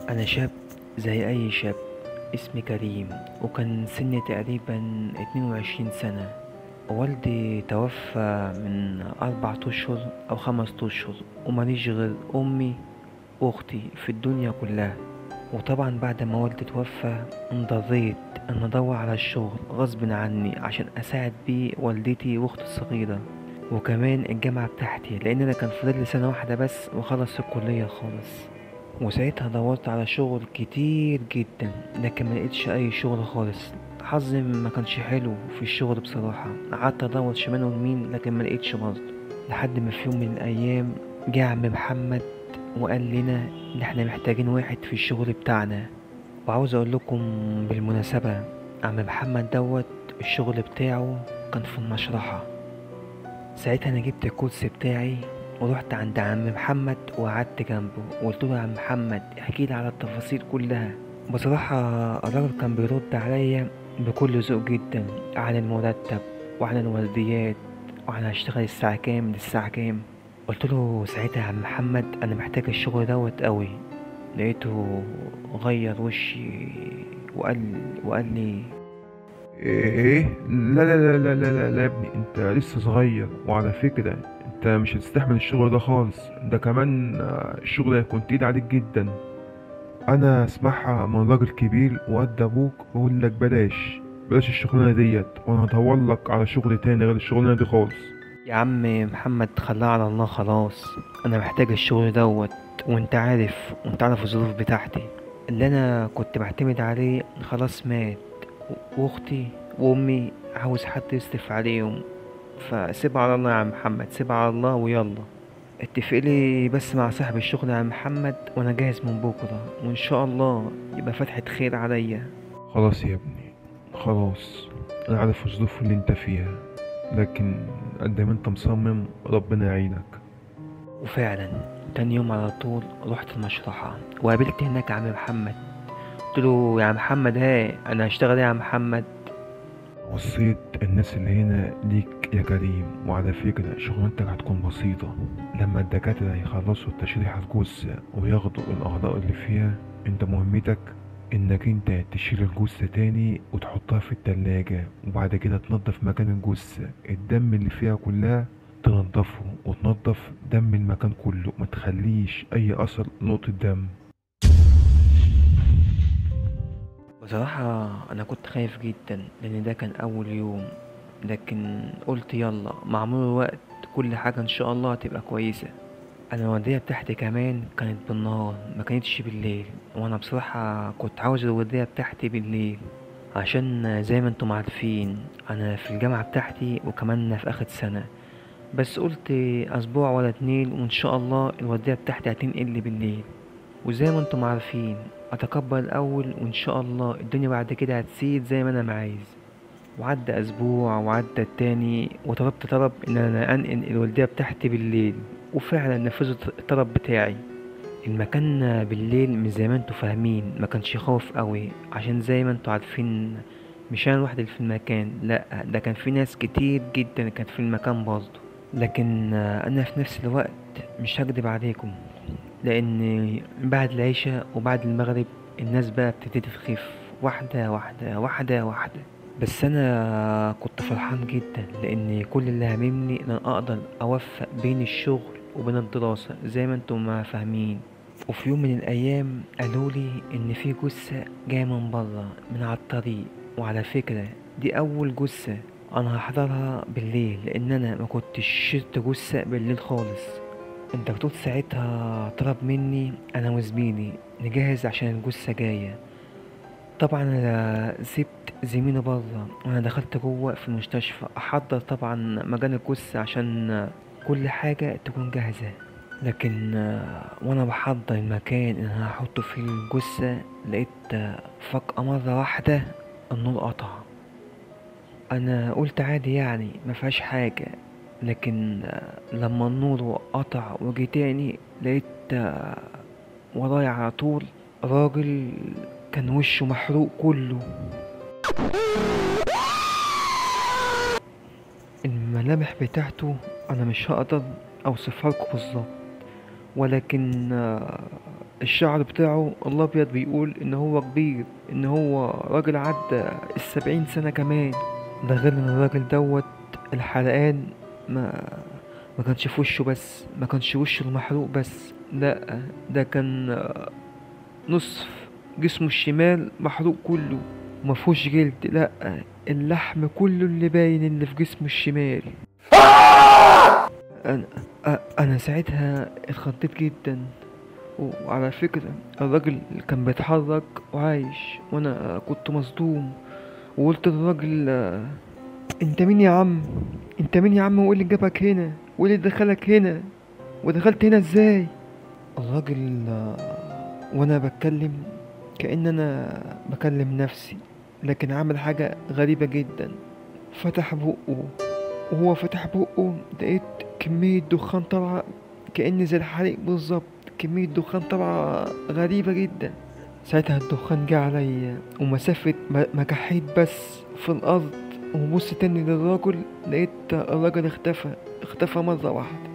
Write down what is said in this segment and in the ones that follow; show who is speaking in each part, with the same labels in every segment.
Speaker 1: أنا شاب زي أي شاب اسمي كريم وكان سني تقريبا اتنين وعشرين سنة والدي توفى من أربعة أشهر أو خمسة أشهر وماليش غير أمي وأختي في الدنيا كلها وطبعا بعد ما والدي توفى انضطريت ان ادور على الشغل غصب عني عشان اساعد بيه والدتي واختي الصغيرة وكمان الجامعة بتاعتي لان انا كان فاضل لي سنة واحدة بس واخلص الكلية خالص وساعتها دورت على شغل كتير جدا لكن ما لقيتش اي شغل خالص حظي ما كانش حلو في الشغل بصراحة قعدت ادور شمال ويمين لكن ما لقيتش برضه لحد ما في يوم من الايام جه عم محمد وقال لنا ان احنا محتاجين واحد في الشغل بتاعنا وعاوز اقول لكم بالمناسبة عم محمد دوت الشغل بتاعه كان في المشرحة ساعتها انا جبت الكرسي بتاعي ورحت عند عم محمد وقعدت جنبه وقلت له يا عم محمد احكي لي على التفاصيل كلها بصراحة الراجل كان بيرد عليا بكل ذوق جدا عن المرتب وعن الورديات وعن هشتغل الساعة كام للساعة كام قلت له ساعتها يا عم محمد انا محتاج الشغل دوت قوي لقيته غير وشي وقال وقال لي
Speaker 2: ايه لا لا لا لا لا لا, لا يا ابني انت لسه صغير وعلى فكرة انت مش هتستحمل الشغل ده خالص ده كمان آه، الشغل هيكون تقيل عليك جدا انا اسمعها من راجل كبير وقد ابوك بقول لك بلاش بلاش الشغلانة ديت وانا هدور لك على شغل تاني غير الشغلانة دي خالص
Speaker 1: يا عم محمد خلاه على الله خلاص انا محتاج الشغل دوت وانت عارف وانت عارف الظروف بتاعتي اللي انا كنت بعتمد عليه خلاص مات و- واختي وامي عاوز حد يصرف عليهم فسيبها على الله يا عم محمد سيبها على الله ويلا اتفق لي بس مع صاحب الشغل يا عم محمد وانا جاهز من بكره وان شاء الله يبقى فتحة خير عليا
Speaker 2: خلاص يا ابني خلاص انا عارف الظروف اللي انت فيها لكن قد ما انت مصمم ربنا يعينك
Speaker 1: وفعلا تاني يوم على طول رحت المشرحة وقابلت هناك عم محمد قلت له يا عم محمد ها انا هشتغل ايه يا عم محمد
Speaker 2: وصيت الناس اللي هنا ليك يا كريم وعلى فكرة شغلانتك هتكون بسيطة لما الدكاترة يخلصوا تشريح الجثة وياخدوا الأعضاء اللي فيها انت مهمتك انك انت تشيل الجثة تاني وتحطها في التلاجة وبعد كده تنضف مكان الجثة الدم اللي فيها كلها تنضفه وتنضف دم المكان كله ما تخليش اي اثر نقطة دم
Speaker 1: بصراحة انا كنت خايف جدا لان ده كان اول يوم لكن قلت يلا مع مرور الوقت كل حاجة ان شاء الله هتبقى كويسة انا الوردية بتاعتي كمان كانت بالنهار ما كانتش بالليل وانا بصراحة كنت عاوز الوردية بتاعتي بالليل عشان زي ما انتم عارفين انا في الجامعة بتاعتي وكمان أنا في اخر سنة بس قلت اسبوع ولا اتنين وان شاء الله الوردية بتاعتي هتنقل لي بالليل وزي ما انتم عارفين اتقبل الاول وان شاء الله الدنيا بعد كده هتسيد زي ما انا عايز وعدى اسبوع وعدى التاني وطلبت طلب ان انا انقل الوردية بتاعتي بالليل وفعلا نفذت الطلب بتاعي المكان بالليل مش زي ما انتوا فاهمين ما كانش خوف قوي عشان زي ما انتوا عارفين مش انا لوحدي اللي في المكان لا ده كان في ناس كتير جدا كانت في المكان برضه لكن آه، انا في نفس الوقت مش هكدب عليكم لان بعد العشاء وبعد المغرب الناس بقى بتبتدي تخف واحدة واحدة واحدة واحدة بس انا كنت فرحان جدا لان كل اللي هاممني ان انا اقدر اوفق بين الشغل وبين الدراسة زي ما انتم ما فاهمين وفي يوم من الايام قالوا لي ان في جثة جاية من بره من على الطريق وعلى فكرة دي اول جثة انا هحضرها بالليل لان انا ما كنتش شلت جثة بالليل خالص الدكتور ساعتها طلب مني انا وزميلي نجهز عشان الجثة جاية طبعا انا سبت زميلي بره وانا دخلت جوه في المستشفى احضر طبعا مكان الجثة عشان كل حاجة تكون جاهزة لكن آه، وانا بحضر المكان اللي انا هحطه فيه الجثة لقيت آه، فجأة مرة واحدة النور قطع انا قلت عادي يعني ما فيهاش حاجة لكن آه، لما النور قطع وجي تاني لقيت آه، ورايا على طول راجل كان وشه محروق كله الملامح بتاعته انا مش هقدر اوصفها لكم بالظبط ولكن آه، الشعر بتاعه الابيض بيقول ان هو كبير ان هو راجل عدى السبعين سنة كمان ده غير ان الراجل دوت الحرقان ما ما كانش في وشه بس ما كانش وشه المحروق بس لا ده كان آه، نصف جسمه الشمال محروق كله ومفهوش جلد لا اللحم كله اللي باين اللي في جسمه الشمال انا أ- انا ساعتها اتخضيت جدا وعلى فكرة الراجل كان بيتحرك وعايش وانا كنت مصدوم وقلت للراجل آه، انت مين يا عم انت مين يا عم وايه اللي جابك هنا وايه اللي دخلك هنا ودخلت هنا ازاي الراجل آه، وانا بتكلم كأن انا بكلم نفسي لكن عمل حاجة غريبة جدا فتح بقه وهو فتح بقه لقيت كمية دخان طالعة كأن زي الحريق بالظبط كمية دخان طالعة غريبة جدا ساعتها الدخان جه عليا ومسافة ما ما كحيت بس في الأرض وبص تاني للراجل لقيت الراجل اختفى اختفى مرة واحدة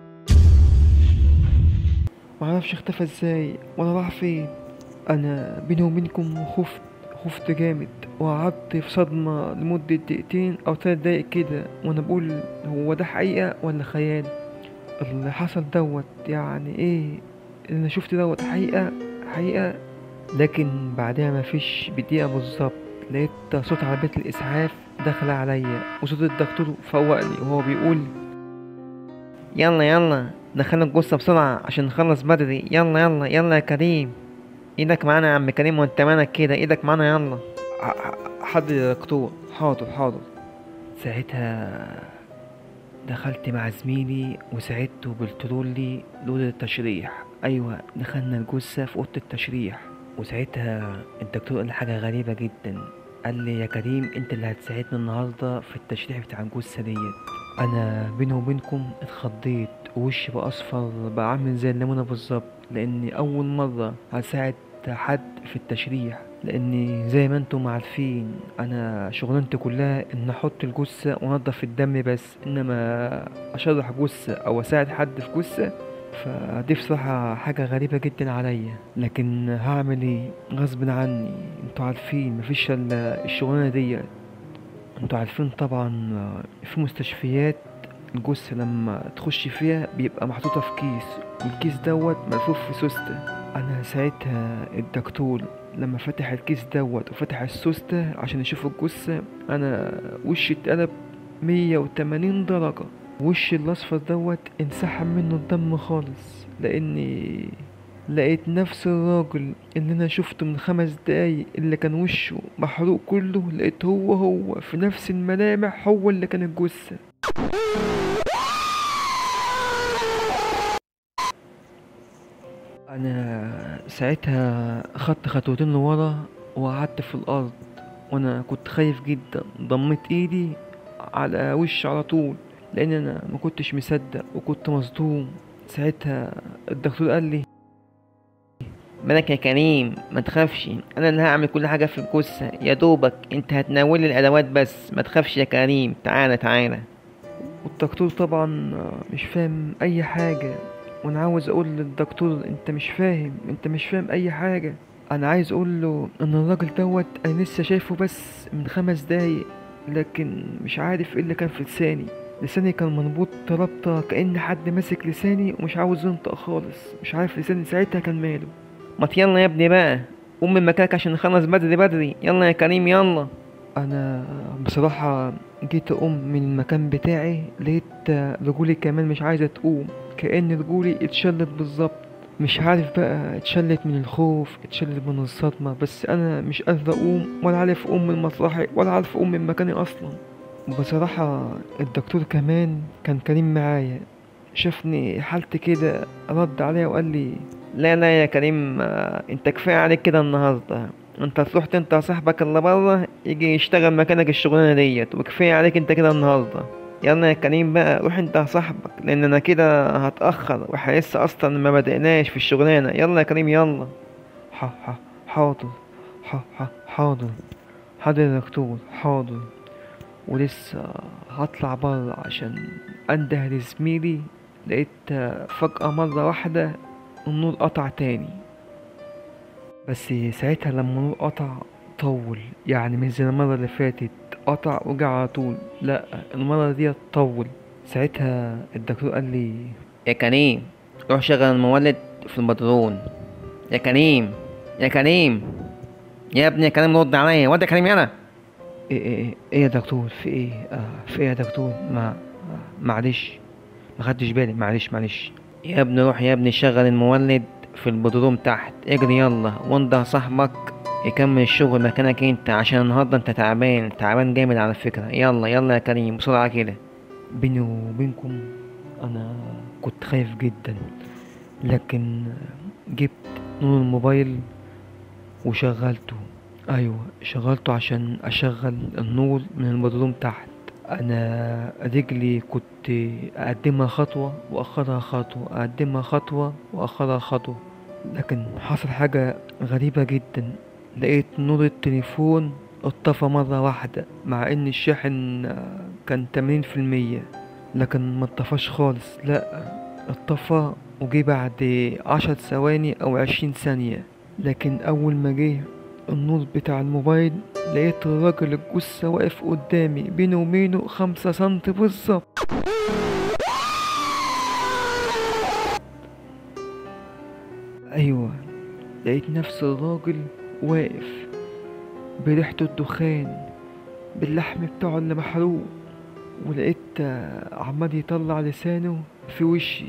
Speaker 1: معرفش اختفى ازاي ولا راح فين انا بيني وبينكم خفت خفت جامد وقعدت في صدمة لمدة دقيقتين أو تلات دقايق كده وأنا بقول هو ده حقيقة ولا خيال اللي حصل دوت يعني ايه اللي أنا شفت دوت حقيقة حقيقة لكن بعدها مفيش بدقيقة بالظبط لقيت صوت عربية الإسعاف داخلة عليا وصوت الدكتور فوقني وهو بيقول يلا يلا دخلوا الجثة بسرعة عشان نخلص بدري يلا يلا يلا يا كريم ايدك معانا يا عم كريم وانت مالك كده ايدك معانا يلا حاضر يا دكتور حاضر حاضر ساعتها دخلت مع زميلي وساعدته بالترولي لأوضة التشريح أيوة دخلنا الجثة في أوضة التشريح وساعتها الدكتور قال لي حاجة غريبة جدا قال لي يا كريم انت اللي هتساعدنا النهاردة في التشريح بتاع الجثة ديت أنا بيني وبينكم اتخضيت ووشي بقى أصفر بقى عامل زي الليمونة بالظبط لأني أول مرة هساعد حد في التشريح لاني زي ما انتم عارفين انا شغلانتي كلها ان احط الجثه وانضف الدم بس انما اشرح جثه او اساعد حد في جثه فدي بصراحة حاجة غريبة جدا عليا لكن هعمل ايه غصب عني انتوا عارفين مفيش الا الشغلانة ديت انتوا عارفين طبعا في مستشفيات الجثة لما تخش فيها بيبقى محطوطة في كيس والكيس دوت ملفوف في سوستة انا ساعتها الدكتور لما فتح الكيس دوت وفتح السوستة عشان يشوف الجثة انا وشي اتقلب مية وتمانين درجة وشي الاصفر دوت انسحب منه الدم خالص لاني لقيت نفس الراجل اللي انا شفته من خمس دقايق اللي كان وشه محروق كله لقيت هو هو في نفس الملامح هو اللي كان الجثة انا ساعتها خدت خطوتين لورا وقعدت في الارض وانا كنت خايف جدا ضميت ايدي على وشي على طول لان انا ما كنتش مصدق وكنت مصدوم ساعتها الدكتور قال لي
Speaker 3: مالك يا كريم ما تخافش انا اللي هعمل كل حاجه في الجثه يا دوبك انت هتناولي الادوات بس ما تخافش يا كريم تعالى تعالى
Speaker 1: والدكتور طبعا مش فاهم اي حاجة وانا عاوز اقول للدكتور انت مش فاهم انت مش فاهم اي حاجة انا عايز اقول له ان الراجل دوت انا لسه شايفه بس من خمس دقايق لكن مش عارف ايه اللي كان في لساني لساني كان مربوط ربطة كأن حد ماسك لساني ومش عاوز ينطق خالص مش عارف لساني ساعتها كان ماله
Speaker 3: ما يلا يا ابني بقى قوم من مكانك عشان نخلص بدري بدري يلا يا كريم يلا
Speaker 1: انا بصراحة جيت اقوم من المكان بتاعي لقيت رجولي كمان مش عايزة تقوم كأن رجولي اتشلت بالظبط مش عارف بقى اتشلت من الخوف اتشلت من الصدمة بس انا مش قادر اقوم ولا عارف اقوم من مسرحي ولا عارف اقوم من مكاني اصلا بصراحة الدكتور كمان كان كريم معايا شافني حالتي كده رد عليا وقال لي
Speaker 3: لا لا يا كريم آه، انت كفايه عليك كده النهارده انت تروح انت صاحبك اللي بره يجي يشتغل مكانك الشغلانه ديت وكفايه عليك انت كده النهارده يلا يا كريم بقى روح انت صاحبك لان انا كده هتاخر واحنا لسه اصلا ما بدأناش في الشغلانه يلا يا كريم يلا
Speaker 1: ح ح حاضر ح ح حاضر حاضر يا دكتور حاضر ولسه هطلع بره عشان انده لزميلي لقيت فجأة مرة واحدة النور قطع تاني
Speaker 3: بس ساعتها لما النور قطع طول يعني مش زي المرة اللي فاتت قطع وجع على طول لا المرة دي طول ساعتها الدكتور قال لي
Speaker 1: يا كريم روح شغل المولد في البدرون يا كريم يا كريم يا ابني يا كريم رد عليا واد يا كريم يلا
Speaker 3: ايه ايه ايه, إيه يا دكتور في ايه آه في ايه يا دكتور ما آه، معلش ما خدتش بالي معلش معلش
Speaker 1: يا ابني روح يا ابني شغل المولد في البدروم تحت اجري يلا وانده صاحبك يكمل الشغل مكانك انت عشان النهارده انت تعبان تعبان جامد على فكرة يلا يلا يا كريم بسرعة كده
Speaker 3: بيني وبينكم انا كنت خايف جدا لكن جبت نور الموبايل وشغلته ايوه شغلته عشان اشغل النور من البدروم تحت انا رجلي كنت اقدمها خطوة واخرها خطوة اقدمها خطوة واخرها خطوة لكن حصل حاجة غريبة جدا لقيت نور التليفون اتطفى مرة واحدة مع ان الشاحن آه، كان تمانين في المية لكن ما اتطفاش خالص لا اتطفى وجي بعد عشر ثواني او عشرين ثانية لكن اول ما جه النور بتاع الموبايل لقيت الراجل الجثة واقف قدامي بينه وبينه خمسة سنتي بالظبط ايوه لقيت نفس الراجل واقف بريحة الدخان باللحم بتاعه اللي محروق ولقيت آه، عمال يطلع لسانه في وشي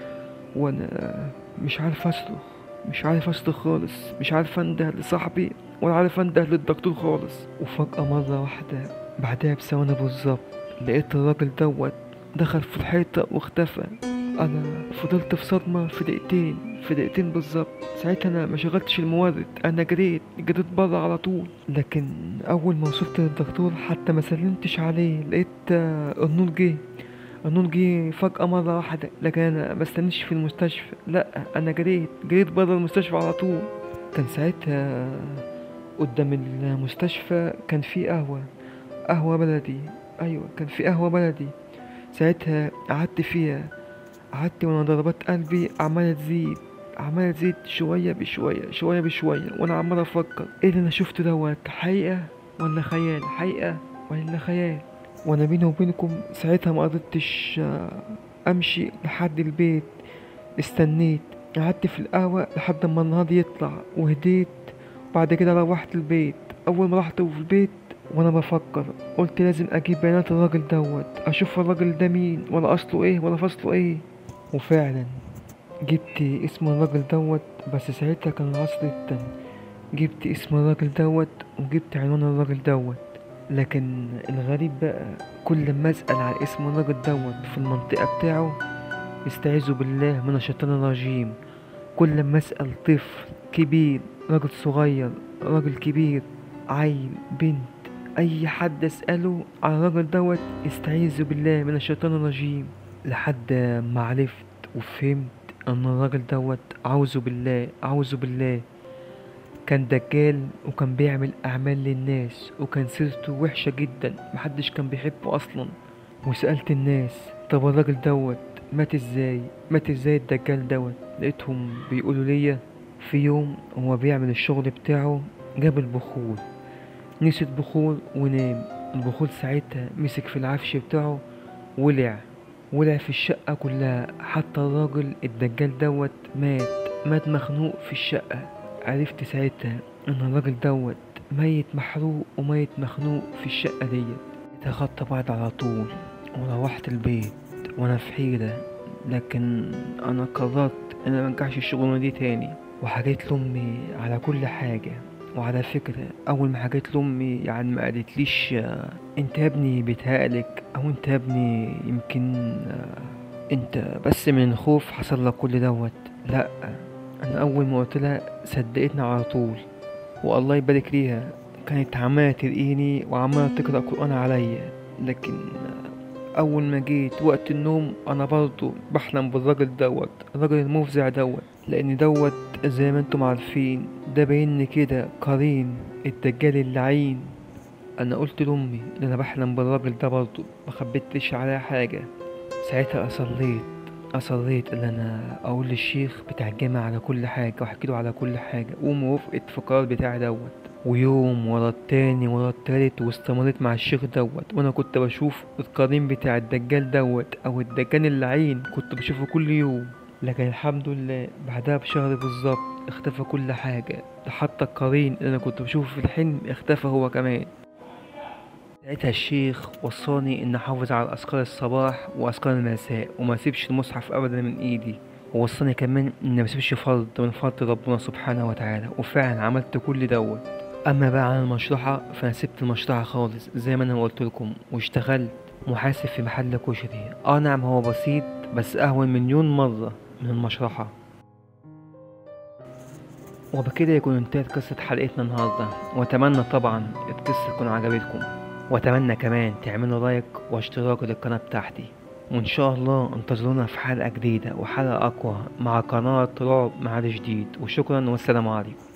Speaker 3: وانا مش عارف اصرخ مش عارف اصرخ خالص مش عارف انده لصاحبي ولا عارف انده للدكتور خالص وفجأة مرة واحدة بعدها بثواني بالظبط لقيت الراجل دوت دخل في الحيطة واختفى انا فضلت في صدمة في دقيقتين في دقيقتين بالظبط ساعتها انا ما شغلتش المورد انا جريت جريت بره على طول لكن اول ما وصلت للدكتور حتى ما سلمتش عليه لقيت آه، النور جه النور جه فجأة مرة واحدة لكن أنا ما استنيش في المستشفى لأ أنا جريت جريت برا المستشفى على طول كان ساعتها قدام المستشفى كان في قهوة قهوة بلدي أيوة كان في قهوة بلدي ساعتها قعدت فيها قعدت وانا ضربات قلبي عمالة تزيد عمالة تزيد شوية بشوية شوية بشوية وانا عمال افكر ايه اللي انا شفته دوت حقيقة ولا خيال حقيقة ولا خيال وانا بيني وبينكم ساعتها ما قدرتش آه، امشي لحد البيت استنيت قعدت في القهوة لحد ما النهار يطلع وهديت بعد كده روحت البيت اول ما رحت في البيت وانا بفكر قلت لازم اجيب بيانات الراجل دوت اشوف الراجل ده مين ولا اصله ايه ولا فصله ايه وفعلا جبت اسم الراجل دوت بس ساعتها كان العصر التاني جبت اسم الراجل دوت وجبت عنوان الراجل دوت لكن الغريب بقى كل ما اسأل على اسم الراجل دوت في المنطقة بتاعه يستعيذوا بالله من الشيطان الرجيم كل ما اسأل طفل كبير راجل صغير راجل كبير عيل بنت اي حد اسأله على الراجل دوت يستعيذوا بالله من الشيطان الرجيم لحد ما عرفت وفهمت ان الراجل دوت اعوذ بالله اعوذ بالله كان دجال وكان بيعمل اعمال للناس وكان سيرته وحشة جدا محدش كان بيحبه اصلا وسألت الناس طب الراجل دوت مات ازاي مات ازاي الدجال دوت لقيتهم بيقولوا ليا في يوم هو بيعمل الشغل بتاعه جاب البخور نسي البخور ونام البخور ساعتها مسك في العفش بتاعه ولع ولع في الشقة كلها حتى الراجل الدجال دوت مات مات مخنوق في الشقة عرفت ساعتها ان الراجل دوت ميت محروق وميت مخنوق في الشقة ديت اتخدت بعض على طول وروحت البيت وانا في حيرة لكن انا قررت ان انا منرجعش الشغلانة دي تاني وحكيت لامي على كل حاجة وعلى فكرة أول ما حكيت لأمي يعني ما قالتليش آه، أنت يا ابني بيتهيألك أو أنت يا ابني يمكن آه، أنت بس من الخوف حصل لك كل دوت لأ أنا أول ما قلت لها صدقتني على طول والله يبارك ليها كانت عمالة ترقيني وعمالة تقرأ قرآن عليا لكن آه، أول ما جيت وقت النوم أنا برضو بحلم بالراجل دوت الراجل المفزع دوت لأن دوت زي ما انتم عارفين ده باين كده قرين الدجال اللعين انا قلت لامي ان انا بحلم بالراجل ده برضه ما خبيتليش عليها حاجه ساعتها صليت
Speaker 1: اصريت ان انا اقول للشيخ بتاع الجامع على كل حاجه واحكي له على كل حاجه وموافقه في القرار بتاعي دوت ويوم ورا التاني ورا التالت واستمريت مع الشيخ دوت وانا كنت بشوف القرين بتاع الدجال دوت او الدجال اللعين كنت بشوفه كل يوم لكن الحمد لله بعدها بشهر بالظبط اختفى كل حاجة ده حتى القرين اللي انا كنت بشوفه في الحلم اختفى هو كمان ساعتها الشيخ وصاني ان احافظ على اذكار الصباح واذكار المساء وما اسيبش المصحف ابدا من ايدي ووصاني كمان ان ما اسيبش فرض من فرض ربنا سبحانه وتعالى وفعلا عملت كل دوت اما بقى عن المشرحة فانا سبت المشرحة خالص زي ما انا قلت لكم واشتغلت محاسب في محل كشري اه نعم هو بسيط بس اهون مليون مرة من المشرحة وبكده يكون انتهت قصة حلقتنا النهاردة واتمنى طبعا القصة تكون عجبتكم واتمنى كمان تعملوا لايك واشتراك للقناة بتاعتي وان شاء الله انتظرونا في حلقة جديدة وحلقة اقوى مع قناة رعب معاد جديد وشكرا والسلام عليكم